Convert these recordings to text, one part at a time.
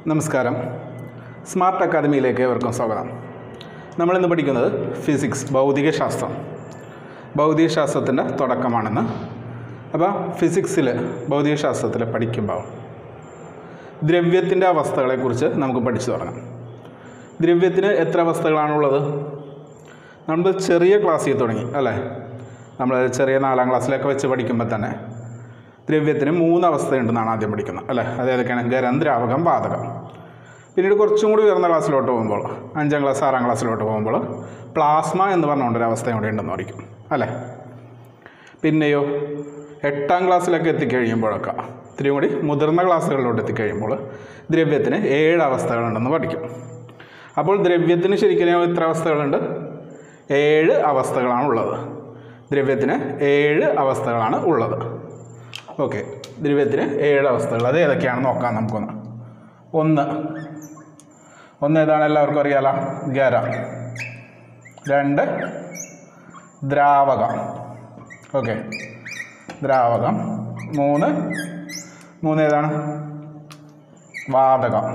നമസ്കാരം സ്മാർട്ട് അക്കാദമിയിലേക്ക് ഏവർക്കും സ്വാഗതം നമ്മളിന്ന് പഠിക്കുന്നത് ഫിസിക്സ് ഭൗതികശാസ്ത്രം ഭൗതികശാസ്ത്രത്തിൻ്റെ തുടക്കമാണെന്ന് അപ്പോൾ ഫിസിക്സിൽ ഭൗതികശാസ്ത്രത്തിൽ പഠിക്കുമ്പോൾ ദ്രവ്യത്തിൻ്റെ അവസ്ഥകളെക്കുറിച്ച് നമുക്ക് പഠിച്ചു തുടങ്ങാം ദ്രവ്യത്തിന് എത്ര അവസ്ഥകളാണുള്ളത് നമ്മൾ ചെറിയ ക്ലാസ്സിൽ തുടങ്ങി അല്ലേ നമ്മൾ ചെറിയ നാലാം ക്ലാസ്സിലൊക്കെ വെച്ച് പഠിക്കുമ്പോൾ തന്നെ ദ്രവ്യത്തിന് മൂന്ന് അവസ്ഥയുണ്ടെന്നാണ് ആദ്യം പഠിക്കുന്നത് അല്ലേ അത് ഏതൊക്കെയാണ് ഖരം ദ്രാവകം വാതകം പിന്നീട് കുറച്ചും കൂടി ഉയർന്ന ക്ലാസ്സിലോട്ട് പോകുമ്പോൾ അഞ്ചാം ക്ലാസ് ആറാം ക്ലാസ്സിലോട്ട് പോകുമ്പോൾ പ്ലാസ്മ എന്ന് പറഞ്ഞുകൊണ്ടൊരു അവസ്ഥ കൂടെ ഉണ്ടെന്ന് പഠിക്കും അല്ലേ പിന്നെയോ എട്ടാം ക്ലാസ്സിലൊക്കെ എത്തിക്കഴിയുമ്പോഴൊക്കെ ഇത്തിരിയും കൂടി മുതിർന്ന ക്ലാസ്സുകളിലോട്ട് എത്തിക്കഴിയുമ്പോൾ ദ്രവ്യത്തിന് ഏഴ് അവസ്ഥകളുണ്ടെന്ന് പഠിക്കും അപ്പോൾ ദ്രവ്യത്തിന് ശരിക്കും എത്ര അവസ്ഥകളുണ്ട് ഏഴ് അവസ്ഥകളാണ് ഉള്ളത് ദ്രവ്യത്തിന് ഏഴ് അവസ്ഥകളാണ് ഉള്ളത് ഓക്കെ ദ്രവ്യത്തിന് ഏഴ് അവസ്ഥകൾ അത് ഏതൊക്കെയാണെന്ന് നോക്കാം നമുക്കൊന്ന് ഒന്ന് ഒന്ന് ഏതാണ് എല്ലാവർക്കും അറിയാലോ ഖര രണ്ട് ദ്രാവകം ഓക്കെ ദ്രാവകം മൂന്ന് മൂന്ന് ഏതാണ് വാതകം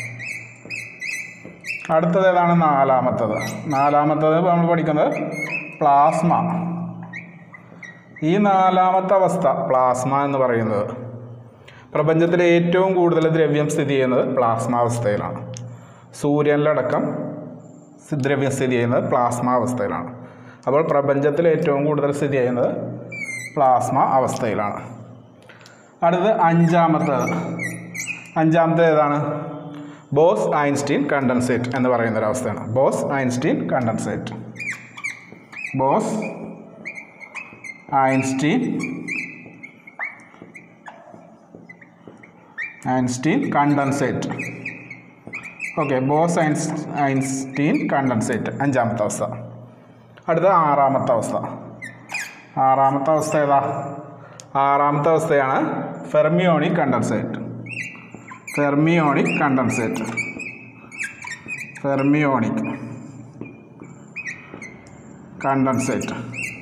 അടുത്തത് ഏതാണ് നാലാമത്തത് നാലാമത്തത് നമ്മൾ പഠിക്കുന്നത് പ്ലാസ്മ ഈ നാലാമത്തെ അവസ്ഥ പ്ലാസ്മ എന്ന് പറയുന്നത് പ്രപഞ്ചത്തിലെ ഏറ്റവും കൂടുതൽ ദ്രവ്യം സ്ഥിതി ചെയ്യുന്നത് പ്ലാസ്മ അവസ്ഥയിലാണ് സൂര്യനിലടക്കം സി- ദ്രവ്യം സ്ഥിതി ചെയ്യുന്നത് പ്ലാസ്മ അവസ്ഥയിലാണ് അപ്പോൾ പ്രപഞ്ചത്തിൽ ഏറ്റവും കൂടുതൽ സ്ഥിതി ചെയ്യുന്നത് പ്ലാസ്മ അവസ്ഥയിലാണ് അടുത്തത് അഞ്ചാമത്തേത് അഞ്ചാമത്തേത് ഏതാണ് ബോസ് ഐൻസ്റ്റീൻ കണ്ടൻസേറ്റ് എന്ന് പറയുന്ന ഒരു അവസ്ഥയാണ് Bose Einstein condensate Bose Einstein Einstein condensate okay Bose ഐൻസ് ഐൻസ്റ്റീൻ കണ്ടൻസേറ്റ് അഞ്ചാമത്തെ അവസ്ഥ അടുത്ത ആറാമത്തെ അവസ്ഥ ആറാമത്തെ അവസ്ഥ ഏതാ ആറാമത്തെ അവസ്ഥയാണ് fermionic condensate fermionic condensate fermionic condensate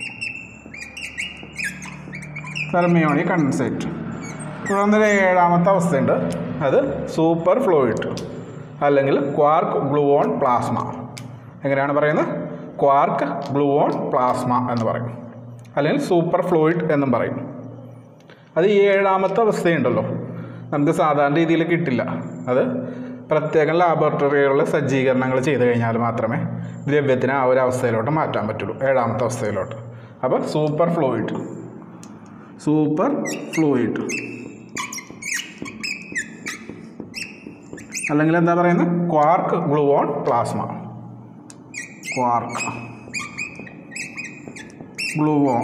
fermionic condensate തുടർന്നൊരു ഏഴാമത്തെ അവസ്ഥയുണ്ട് അത് സൂപ്പർ ഫ്ലൂയിഡ് അല്ലെങ്കിൽ ക്വാർക്ക് ഗ്ലൂവോൺ പ്ലാസ്മ എങ്ങനെയാണ് പറയുന്നത് ക്വാർക്ക് ഗ്ലൂവോൺ പ്ലാസ്മ എന്ന് പറയും അല്ലെങ്കിൽ സൂപ്പർ ഫ്ലൂയിഡ് എന്നും പറയും അത് ഈ ഏഴാമത്തെ അവസ്ഥയുണ്ടല്ലോ നമുക്ക് സാധാരണ രീതിയിൽ കിട്ടില്ല അത് പ്രത്യേകം ലാബോറട്ടറികളിൽ സജ്ജീകരണങ്ങൾ ചെയ്ത് കഴിഞ്ഞാൽ മാത്രമേ ദ്രവ്യത്തിന് ആ ഒരു അവസ്ഥയിലോട്ട് മാറ്റാൻ പറ്റുള്ളൂ ഏഴാമത്തെ അവസ്ഥയിലോട്ട് അപ്പോൾ സൂപ്പർ ഫ്ലൂയിഡ് സൂപ്പർ ഫ്ലൂയിഡ് അല്ലെങ്കിൽ എന്താ പറയുന്നത് quark gluon plasma quark gluon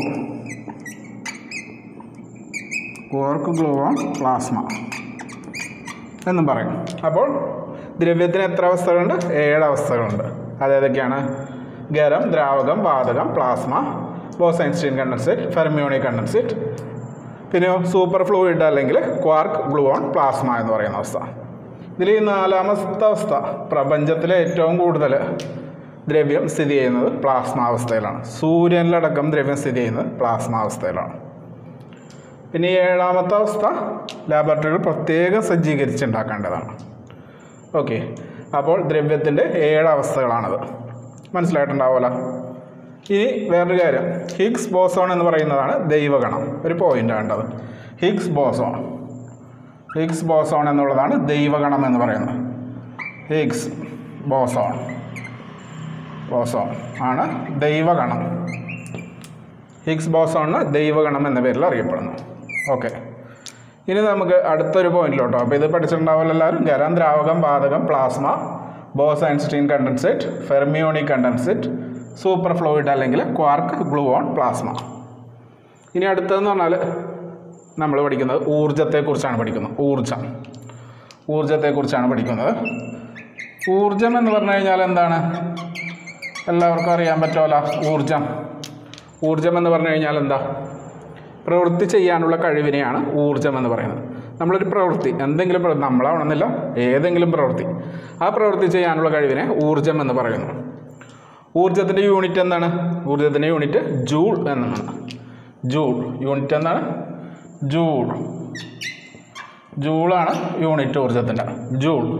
quark gluon plasma എന്നും പറയും അപ്പോൾ ദ്രവ്യത്തിന് എത്ര അവസ്ഥകളുണ്ട് ഏഴ് അവസ്ഥകളുണ്ട് അതേതൊക്കെയാണ് ഖരം ദ്രാവകം വാതകം plasma Bose Einstein condensate fermionic condensate പിന്നെ സൂപ്പർ ഫ്ലൂയിഡ് അല്ലെങ്കിൽ ക്വാർക്ക് ഗ്ലൂവോൺ പ്ലാസ്മ എന്ന് പറയുന്ന അവസ്ഥ ഇതിൽ ഈ നാലാമത്തെ അവസ്ഥ പ്രപഞ്ചത്തിലെ ഏറ്റവും കൂടുതൽ ദ്രവ്യം സ്ഥിതി ചെയ്യുന്നത് പ്ലാസ്മ അവസ്ഥയിലാണ് സൂര്യനിലടക്കം ദ്രവ്യം സ്ഥിതി ചെയ്യുന്നത് പ്ലാസ്മ അവസ്ഥയിലാണ് പിന്നെ ഈ ഏഴാമത്തെ അവസ്ഥ ലാബോറട്ടറികൾ പ്രത്യേകം സജ്ജീകരിച്ചുണ്ടാക്കേണ്ടതാണ് ഓക്കെ അപ്പോൾ ദ്രവ്യത്തിൻ്റെ ഏഴ് അവസ്ഥകളാണത് മനസ്സിലായിട്ടുണ്ടാവുമല്ലോ ഇനി വേറൊരു കാര്യം ഹിഗ്സ് ബോസോൺ എന്ന് പറയുന്നതാണ് ദൈവഗണം ഒരു പോയിന്റ് വേണ്ടത് ഹിഗ്സ് ബോസോൺ ഹിഗ്സ് ബോസോൺ എന്നുള്ളതാണ് ദൈവഗണം എന്ന് പറയുന്നത് ഹിഗ്സ് ബോസോൺ ബോസോൺ ആണ് ദൈവഗണം ഹിഗ്സ് ബോസോണ് ദൈവഗണം എന്ന പേരിൽ അറിയപ്പെടുന്നു ഓക്കെ ഇനി നമുക്ക് അടുത്തൊരു പോയിന്റിലോട്ടോ അപ്പോൾ ഇത് പഠിച്ചിട്ടുണ്ടാവില്ല എല്ലാവരും ഖരം ദ്രാവകം വാതകം plasma Bose Einstein condensate fermionic condensate superfluid അല്ലെങ്കിൽ ക്വാർക്ക് ഗ്ലൂവോൺ പ്ലാസ്മ ഇനി അടുത്തതെന്ന് പറഞ്ഞാൽ നമ്മൾ പഠിക്കുന്നത് ഊർജത്തെക്കുറിച്ചാണ് പഠിക്കുന്നത് ഊർജം ഊർജത്തെക്കുറിച്ചാണ് പഠിക്കുന്നത് ഊർജം എന്ന് പറഞ്ഞു കഴിഞ്ഞാൽ എന്താണ് എല്ലാവർക്കും അറിയാൻ പറ്റുമല്ലോ ഊർജം ഊർജം എന്ന് പറഞ്ഞു കഴിഞ്ഞാൽ എന്താ പ്രവൃത്തി ചെയ്യാനുള്ള കഴിവിനെയാണ് ഊർജം എന്ന് പറയുന്നത് നമ്മളൊരു പ്രവൃത്തി എന്തെങ്കിലും പ്രവൃത്തി നമ്മളാവണമെന്നില്ല ഏതെങ്കിലും പ്രവൃത്തി ആ പ്രവൃത്തി ചെയ്യാനുള്ള കഴിവിനെ ഊർജം എന്ന് പറയുന്നു ഊർജത്തിൻ്റെ യൂണിറ്റ് എന്താണ് ഊർജത്തിൻ്റെ യൂണിറ്റ് ജൂൾ എന്നാണ് ജൂൾ യൂണിറ്റ് എന്താണ് ജൂൾ ജൂളാണ് യൂണിറ്റ് ഊർജത്തിൻ്റെ ജൂൾ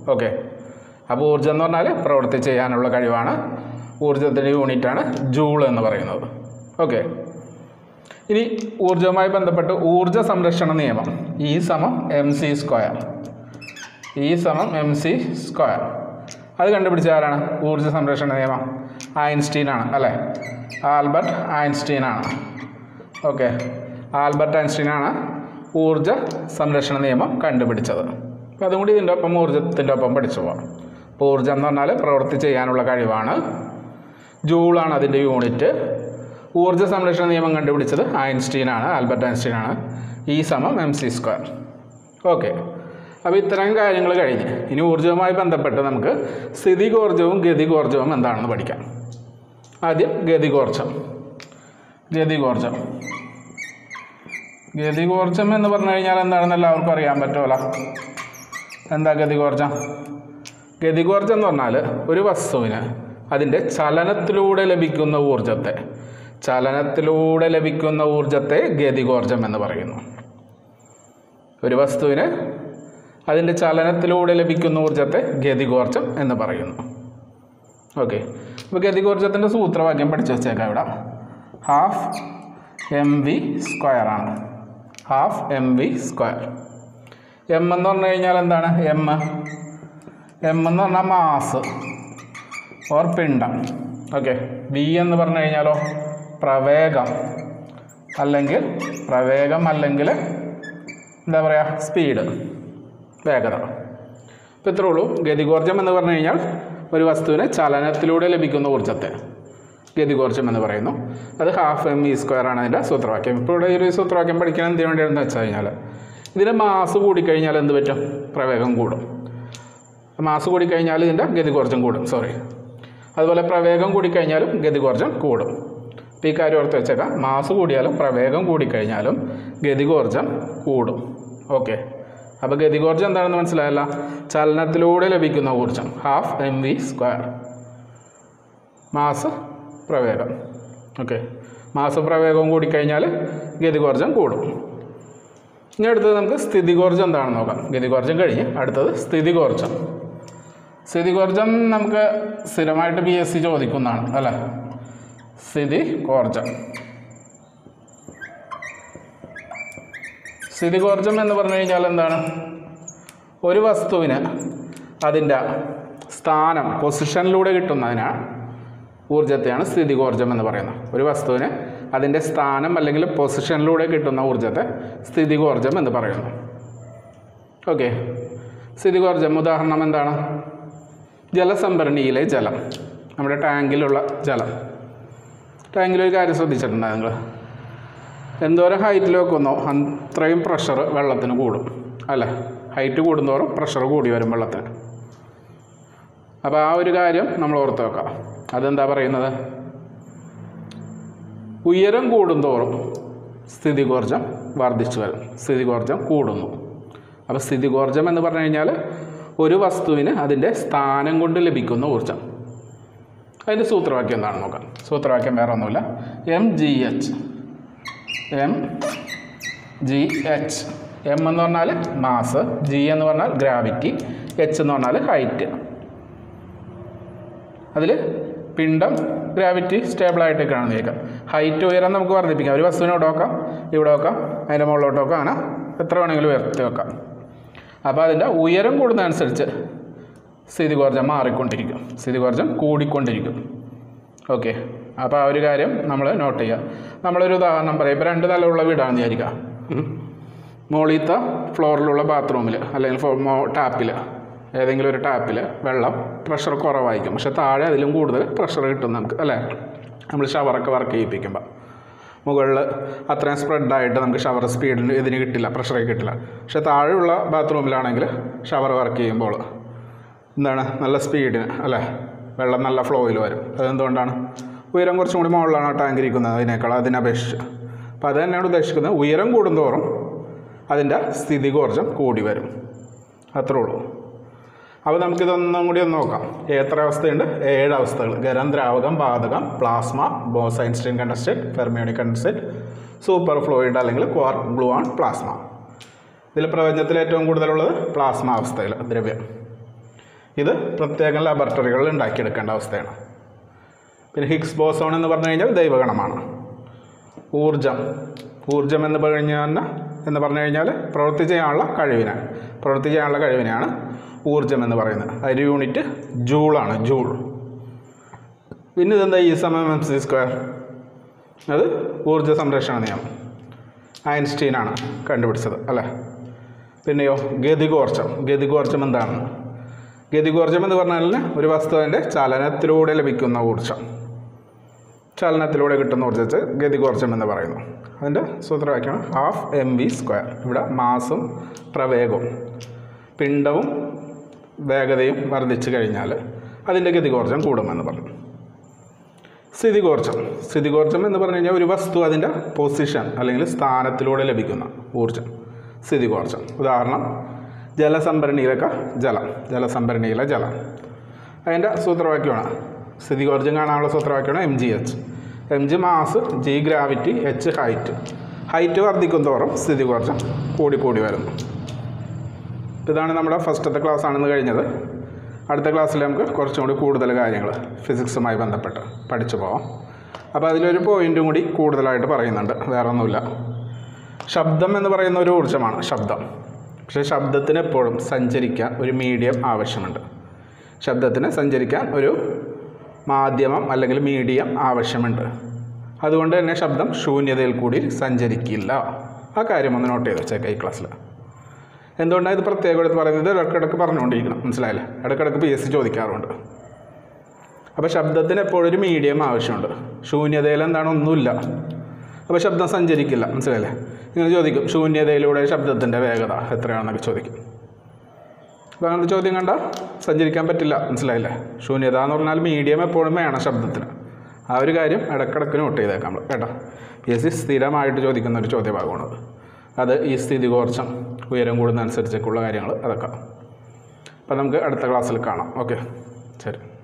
ഓക്കെ അപ്പോൾ ഊർജ്ജം എന്ന് പറഞ്ഞാൽ പ്രവൃത്തി ചെയ്യാനുള്ള കഴിവാണ് ഊർജ്ജത്തിൻ്റെ യൂണിറ്റാണ് ജൂൾ എന്ന് പറയുന്നത് ഓക്കെ ഇനി ഊർജ്ജവുമായി ബന്ധപ്പെട്ട് ഊർജ്ജ സംരക്ഷണ നിയമം ഇ സമം എം സി സ്ക്വയർ ഇ സമം എം സി സ്ക്വയർ അത് കണ്ടുപിടിച്ച ആരാണ് ഊർജ്ജ സംരക്ഷണ നിയമം ഐൻസ്റ്റീൻ ആണ് അല്ലേ ആൽബർട്ട് ഐൻസ്റ്റീൻ ആണ് ഓക്കെ ആൽബർട്ട് ഐൻസ്റ്റീൻ ആണ് ഊർജ്ജ സംരക്ഷണ നിയമം കണ്ടുപിടിച്ചത് അപ്പോൾ അതും കൂടി ഇതിൻ്റെ ഒപ്പം ഊർജ്ജത്തിൻ്റെ ഒപ്പം പഠിച്ചു പോകാം അപ്പോൾ ഊർജ്ജം എന്ന് പറഞ്ഞാൽ പ്രവൃത്തി ചെയ്യാനുള്ള കഴിവാണ് ജൂളാണ് അതിൻ്റെ യൂണിറ്റ് ഊർജ്ജ സംരക്ഷണ നിയമം കണ്ടുപിടിച്ചത് ഐൻസ്റ്റീൻ ആണ് ആൽബർട്ട് ഐൻസ്റ്റീൻ ആണ് ഇ സമം എം സി സ്ക്വയർ ഓക്കെ അപ്പോൾ ഇത്തരം കാര്യങ്ങൾ കഴിഞ്ഞ് ഇനി ഊർജ്ജവുമായി ബന്ധപ്പെട്ട് നമുക്ക് സ്ഥിതികോർജ്ജവും ഗതികോർജ്ജവും എന്താണെന്ന് പഠിക്കാം ആദ്യം ഗതികോർജ്ജം ഗതികോർജ്ജം ഗതികോർജ്ജം എന്ന് പറഞ്ഞു കഴിഞ്ഞാൽ എന്താണെന്ന് എല്ലാവർക്കും അറിയാൻ പറ്റുമല്ലോ എന്താ ഗതികോർജ്ജം ഗതികോർജ്ജം എന്ന് പറഞ്ഞാൽ ഒരു വസ്തുവിന് അതിൻ്റെ ചലനത്തിലൂടെ ലഭിക്കുന്ന ഊർജത്തെ ചലനത്തിലൂടെ ലഭിക്കുന്ന ഊർജത്തെ ഗതികോർജ്ജം എന്ന് പറയുന്നു ഒരു വസ്തുവിന് അതിൻ്റെ ചലനത്തിലൂടെ ലഭിക്കുന്ന ഊർജത്തെ ഗതികോർജ്ജം എന്ന് പറയുന്നു ഓക്കെ അപ്പോൾ ഗതികോർജ്ജത്തിൻ്റെ സൂത്രവാക്യം പഠിച്ചു വെച്ചേക്കാം ഇവിടെ ഹാഫ് എം വി സ്ക്വയർ ആണ് half M V square M എന്ന് പറഞ്ഞു കഴിഞ്ഞാൽ എന്താണ് എം എം എന്ന് പറഞ്ഞാൽ മാസ് ഓർ പിണ്ഡം ഓക്കെ വി എന്ന് പറഞ്ഞു കഴിഞ്ഞാലോ പ്രവേഗം അല്ലെങ്കിൽ പ്രവേഗം അല്ലെങ്കിൽ എന്താ പറയുക സ്പീഡ് വേഗത അപ്പോൾ ഇത്രേ ഉള്ളൂ ഗതികോർജ്ജം എന്ന് പറഞ്ഞു കഴിഞ്ഞാൽ ഒരു വസ്തുവിന് ചലനത്തിലൂടെ ലഭിക്കുന്ന ഊർജ്ജത്തെ ഗതികോർജ്ജം എന്ന് പറയുന്നു അത് ഹാഫ് എം ഇ സ്ക്വയർ ആണ് അതിൻ്റെ സൂത്രവാക്യം ഇപ്പോൾ ഇവിടെ ഈ ഒരു സൂത്രവാക്യം പഠിക്കാൻ എന്ത് വേണ്ടിയാണെന്ന് വെച്ച് കഴിഞ്ഞാൽ ഇതിൻ്റെ മാസ് കൂടിക്കഴിഞ്ഞാൽ എന്ത് പറ്റും പ്രവേഗം കൂടും മാസ് കൂടിക്കഴിഞ്ഞാൽ ഇതിൻ്റെ ഗതികോർജ്ജം കൂടും സോറി അതുപോലെ പ്രവേഗം കൂടിക്കഴിഞ്ഞാലും ഗതികോർജ്ജം കൂടും അപ്പോൾ ഈ കാര്യം ഓർത്ത് വെച്ചേക്കാം മാസ് കൂടിയാലും പ്രവേഗം കൂടിക്കഴിഞ്ഞാലും ഗതികോർജ്ജം കൂടും ഓക്കെ അപ്പോൾ ഗതികോർജ്ജം എന്താണെന്ന് മനസ്സിലായല്ല ചലനത്തിലൂടെ ലഭിക്കുന്ന ഊർജ്ജം half M V square mass പ്രവേഗം ഓക്കെ മാസ പ്രവേഗവും കൂടിക്കഴിഞ്ഞാൽ ഗതികോർജ്ജം കൂടും ഇനി അടുത്തത് നമുക്ക് സ്ഥിതികോർജ്ജം എന്താണെന്ന് നോക്കാം ഗതികോർജ്ജം കഴിഞ്ഞ് അടുത്തത് സ്ഥിതികോർജ്ജം സ്ഥിതികോർജ്ജം നമുക്ക് സ്ഥിരമായിട്ട് പി എസ് സി ചോദിക്കുന്നതാണ് അല്ലേ സ്ഥിതികോർജ്ജം സ്ഥിതികോർജ്ജം എന്ന് പറഞ്ഞു കഴിഞ്ഞാൽ എന്താണ് ഒരു വസ്തുവിന് അതിൻ്റെ സ്ഥാനം പൊസിഷനിലൂടെ കിട്ടുന്നതിനാണ് ഊർജ്ജത്തെയാണ് സ്ഥിതികോർജ്ജം എന്ന് പറയുന്നത് ഒരു വസ്തുവിന് അതിൻ്റെ സ്ഥാനം അല്ലെങ്കിൽ പൊസിഷനിലൂടെ കിട്ടുന്ന ഊർജ്ജത്തെ സ്ഥിതികോർജ്ജം എന്ന് പറയുന്നു ഓക്കെ സ്ഥിതികോർജ്ജം ഉദാഹരണം എന്താണ് ജലസംഭരണിയിലെ ജലം നമ്മുടെ ടാങ്കിലുള്ള ജലം ടാങ്കിൽ ഒരു കാര്യം ശ്രദ്ധിച്ചിട്ടുണ്ടോ നിങ്ങൾ എന്തോരം ഹൈറ്റിൽ വെക്കുന്നോ അത്രയും പ്രഷർ വെള്ളത്തിന് കൂടും അല്ലേ ഹൈറ്റ് കൂടുന്തോറും പ്രഷർ കൂടി വരും വെള്ളത്തിന് അപ്പോൾ ആ ഒരു കാര്യം നമ്മൾ ഓർത്ത് വെക്കാം അതെന്താ പറയുന്നത് ഉയരം കൂടുന്തോറും സ്ഥിതികോർജം വർദ്ധിച്ചു വരും സ്ഥിതികോർജം കൂടുന്നു അപ്പോൾ സ്ഥിതികോർജം എന്ന് പറഞ്ഞു കഴിഞ്ഞാൽ ഒരു വസ്തുവിന് അതിൻ്റെ സ്ഥാനം കൊണ്ട് ലഭിക്കുന്ന ഊർജം അതിൻ്റെ സൂത്രവാക്യം എന്താണെന്ന് നോക്കാം സൂത്രവാക്യം വേറെ ഒന്നുമില്ല M G H M G H M എന്ന് പറഞ്ഞാൽ മാസ് ജി എന്ന് പറഞ്ഞാൽ ഗ്രാവിറ്റി എച്ച് എന്ന് പറഞ്ഞാൽ ഹൈറ്റ് അതിൽ പിണ്ടം ഗ്രാവിറ്റി സ്റ്റേബിളായിട്ട് കാണുന്നേക്കാം ഹൈറ്റ് ഉയരം നമുക്ക് വർദ്ധിപ്പിക്കാം ഒരു വസ്തുവിനെ ഇവിടെ വെക്കാം ഇവിടെ വെക്കാം അതിൻ്റെ മുകളിലോട്ട് വെക്കാം അങ്ങനെ എത്ര വേണമെങ്കിലും ഉയർത്തി വെക്കാം അപ്പോൾ അതിൻ്റെ ഉയരം കൂടുന്നതനുസരിച്ച് സ്ഥിതികോർജം മാറിക്കൊണ്ടിരിക്കും സ്ഥിതികോർജം കൂടിക്കൊണ്ടിരിക്കും ഓക്കെ അപ്പോൾ ആ ഒരു കാര്യം നമ്മൾ നോട്ട് ചെയ്യുക നമ്മളൊരു ഉദാഹരണം പറയാം ഇപ്പോൾ രണ്ട് നിലയുള്ള വീടാണെന്ന് വിചാരിക്കുക മുകളിലത്തെ ഫ്ലോറിലുള്ള ബാത്റൂമിൽ അല്ലെങ്കിൽ ഫോ- മോ- ടാപ്പിൽ ഏതെങ്കിലും ഒരു ടാപ്പിൽ വെള്ളം പ്രഷർ കുറവായിരിക്കും പക്ഷെ താഴെ അതിലും കൂടുതൽ പ്രഷർ കിട്ടും നമുക്ക് അല്ലേ നമ്മൾ ഷവറൊക്കെ വർക്ക് ചെയ്യിപ്പിക്കുമ്പോൾ മുകളിൽ അത്രയും സ്പ്രെഡായിട്ട് നമുക്ക് ഷവർ സ്പീഡിന് ഇതിന് കിട്ടില്ല പ്രഷർ കിട്ടില്ല പക്ഷെ താഴെയുള്ള ബാത്റൂമിലാണെങ്കിൽ ഷവർ വർക്ക് ചെയ്യുമ്പോൾ എന്താണ് നല്ല സ്പീഡിന് അല്ലേ വെള്ളം നല്ല ഫ്ലോയിൽ വരും അതെന്തുകൊണ്ടാണ് ഉയരം കുറച്ചും കൂടി മുകളിലാണ് ടാങ്ക് ഇരിക്കുന്നത് അതിനേക്കാൾ അതിനപേക്ഷിച്ച് അപ്പോൾ അത് തന്നെയാണ് ഉദ്ദേശിക്കുന്നത് ഉയരം കൂടുന്തോറും അതിൻ്റെ സ്ഥിതികോർജം കൂടി വരും അത്രേ ഉള്ളൂ അപ്പോൾ നമുക്കിതൊന്നും കൂടി ഒന്ന് നോക്കാം എത്ര അവസ്ഥയുണ്ട് ഏഴ് അവസ്ഥകൾ ഖരം ദ്രാവകം വാതകം plasma Bose Einstein condensate fermionic condensate superfluid അല്ലെങ്കിൽ ക്വാർക്ക് ഗ്ലൂ ആൺ പ്ലാസ്മ ഇതിൽ പ്രപഞ്ചത്തിൽ ഏറ്റവും കൂടുതലുള്ളത് പ്ലാസ്മ അവസ്ഥയിൽ ദ്രവ്യം ഇത് പ്രത്യേകം ലബോറട്ടറികളിൽ ഉണ്ടാക്കിയെടുക്കേണ്ട അവസ്ഥയാണ് പിന്നെ ഹിഗ്സ് ബോസോൺ എന്ന് പറഞ്ഞു കഴിഞ്ഞാൽ ദൈവഗണമാണ് ഊർജം ഊർജം എന്ന് പറഞ്ഞു കഴിഞ്ഞാൽ എന്ന് പറഞ്ഞു കഴിഞ്ഞാൽ പ്രവൃത്തി ചെയ്യാനുള്ള കഴിവിനെ പ്രവൃത്തി ചെയ്യാനുള്ള കഴിവിനെയാണ് ഊർജം എന്ന് പറയുന്നത് അതിൻ്റെ യൂണിറ്റ് ജൂളാണ് ജൂൾ പിന്നെ ഇതെന്താ ഈ സമയം എം സി സ്ക്വയർ അത് ഊർജ്ജ സംരക്ഷണ നിയമം ഐൻസ്റ്റീനാണ് കണ്ടുപിടിച്ചത് അല്ലേ പിന്നെയോ ഗതികോർജം ഗതികോർജം എന്താണ് ഗതികോർജം എന്ന് പറഞ്ഞാൽ ഒരു വസ്തുവിൻ്റെ ചലനത്തിലൂടെ ലഭിക്കുന്ന ഊർജം ചലനത്തിലൂടെ കിട്ടുന്ന ഊർജ്ജത്തെ ഗതികോർജം എന്ന് പറയുന്നു അതിൻ്റെ സൂത്രവാക്യമാണ് ഹാഫ് എം വി സ്ക്വയർ ഇവിടെ മാസും പ്രവേഗവും പിണ്ടവും വേഗതയും വർദ്ധിച്ചു കഴിഞ്ഞാൽ അതിൻ്റെ ഗതികോർജം കൂടുമെന്ന് പറഞ്ഞു സ്ഥിതികോർജം സ്ഥിതികോർജം എന്ന് പറഞ്ഞു കഴിഞ്ഞാൽ ഒരു വസ്തു അതിൻ്റെ പൊസിഷൻ അല്ലെങ്കിൽ സ്ഥാനത്തിലൂടെ ലഭിക്കുന്ന ഊർജം സ്ഥിതികോർജം ഉദാഹരണം ജലസംഭരണിയിലൊക്കെ ജലം ജലസംഭരണിയിലെ ജലം അതിൻ്റെ സൂത്രവാക്യമാണ് സ്ഥിതികോർജം കാണാനുള്ള സൂത്രവാക്യമാണ് M G H M G mass G gravity H height height വർദ്ധിക്കും തോറും സ്ഥിതികോർജം കൂടി കൂടി വരുന്നു ഇതാണ് നമ്മുടെ ഫസ്റ്റത്തെ ക്ലാസ് ആണെന്ന് കഴിഞ്ഞത് അടുത്ത ക്ലാസ്സിൽ നമുക്ക് കുറച്ചും കൂടി കൂടുതൽ കാര്യങ്ങൾ ഫിസിക്സുമായി ബന്ധപ്പെട്ട് പഠിച്ചു പോവാം അപ്പോൾ അതിലൊരു പോയിൻറ്റും കൂടി കൂടുതലായിട്ട് പറയുന്നുണ്ട് വേറെ ഒന്നുമില്ല ശബ്ദം എന്ന് പറയുന്ന ഒരു ഊർജ്ജമാണ് ശബ്ദം പക്ഷേ ശബ്ദത്തിന് എപ്പോഴും സഞ്ചരിക്കാൻ ഒരു മീഡിയം ആവശ്യമുണ്ട് ശബ്ദത്തിന് സഞ്ചരിക്കാൻ ഒരു മാധ്യമം അല്ലെങ്കിൽ മീഡിയം ആവശ്യമുണ്ട് അതുകൊണ്ട് തന്നെ ശബ്ദം ശൂന്യതയിൽ കൂടി സഞ്ചരിക്കില്ല ആ കാര്യം ഒന്ന് നോട്ട് ചെയ്ത് വെച്ചേക്കാം ഈ ക്ലാസ്സിൽ എന്തുകൊണ്ടാണ് ഇത് പ്രത്യേകം എടുത്ത് പറയുന്നത് ഇടയ്ക്കിടയ്ക്ക് പറഞ്ഞുകൊണ്ടിരിക്കണം മനസ്സിലായില്ലേ ഇടയ്ക്കിടയ്ക്ക് പി എസ് സി ചോദിക്കാറുണ്ട് അപ്പോൾ ശബ്ദത്തിന് എപ്പോഴും ഒരു മീഡിയം ആവശ്യമുണ്ട് ശൂന്യതയിൽ എന്താണ് ഒന്നുമില്ല അപ്പോൾ ശബ്ദം സഞ്ചരിക്കില്ല മനസ്സിലായില്ലേ ഇങ്ങനെ ചോദിക്കും ശൂന്യതയിലൂടെ ശബ്ദത്തിൻ്റെ വേഗത എത്രയാണെന്നൊക്കെ ചോദിക്കും അപ്പോൾ അങ്ങനത്തെ ചോദ്യം കണ്ട സഞ്ചരിക്കാൻ പറ്റില്ല മനസ്സിലായില്ലേ ശൂന്യത എന്ന് പറഞ്ഞാൽ മീഡിയം എപ്പോഴും വേണം ശബ്ദത്തിന് ആ ഒരു കാര്യം ഇടയ്ക്കിടയ്ക്ക് നോട്ട് ചെയ്തേക്കാം നമ്മൾ കേട്ടോ പി എസ് സി സ്ഥിരമായിട്ട് ചോദിക്കുന്ന ഒരു ചോദ്യഭാഗമാണത് അത് ഈ സ്ഥിതികോർച്ചം ഉയരം കൂടുന്നതനുസരിച്ചൊക്കെയുള്ള കാര്യങ്ങൾ അതൊക്കെ അപ്പോൾ നമുക്ക് അടുത്ത ക്ലാസ്സിൽ കാണാം ഓക്കെ ശരി